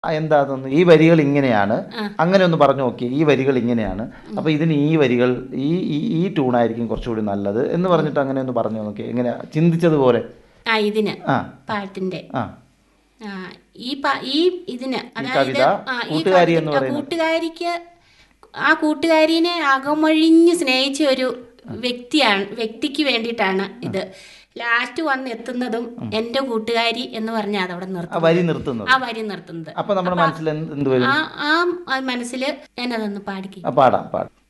ആ, എന്താ അതൊന്ന് ഈ വരികൾ ഇങ്ങനെയാണ് അങ്ങനെ ഒന്ന് പറഞ്ഞു നോക്കി ഈ വരികൾ ഇങ്ങനെയാണ് അപ്പൊ ഇതിന് ഈ വരികൾ ഈ ഈ ഈ ട്യൂണായിരിക്കും കുറച്ചുകൂടി നല്ലത് എന്ന് പറഞ്ഞിട്ട് അങ്ങനെ ഒന്ന് പറഞ്ഞു നോക്കി എങ്ങനെ ചിന്തിച്ചതുപോലെ ആ ഇതിന് ആ പാട്ടിന്റെ ആ ആ, ഈ പ- ഈ ഇതിന് അതായത് കവിത, ആ, ഈ കൂട്ടുകാരി കവിത- എന്ന് ആ, പറയുന്നത്. കൂട്ടുകാരിക്ക് ആ കൂട്ടുകാരിനെ അകമഴിഞ്ഞ് സ്നേഹിച്ച ഒരു വ്യക്തിയാണ് വ്യക്തിക്ക് വേണ്ടിയിട്ടാണ് ഇത് ലാസ്റ്റ് വന്ന് എത്തുന്നതും എൻ്റെ കൂട്ടുകാരി എന്ന് പറഞ്ഞാൽ അതവിടെ ആ നിർത്തും വരി നിർത്തുന്നത് ആ വരി നിർത്തുന്നത് അപ്പൊ നമ്മുടെ മനസ്സിൽ എന്ത് എന്ത് വരും ആ ആ മനസ്സിൽ ഞാനതൊന്ന് പാടിക്കും ആ പാടാം പാടാം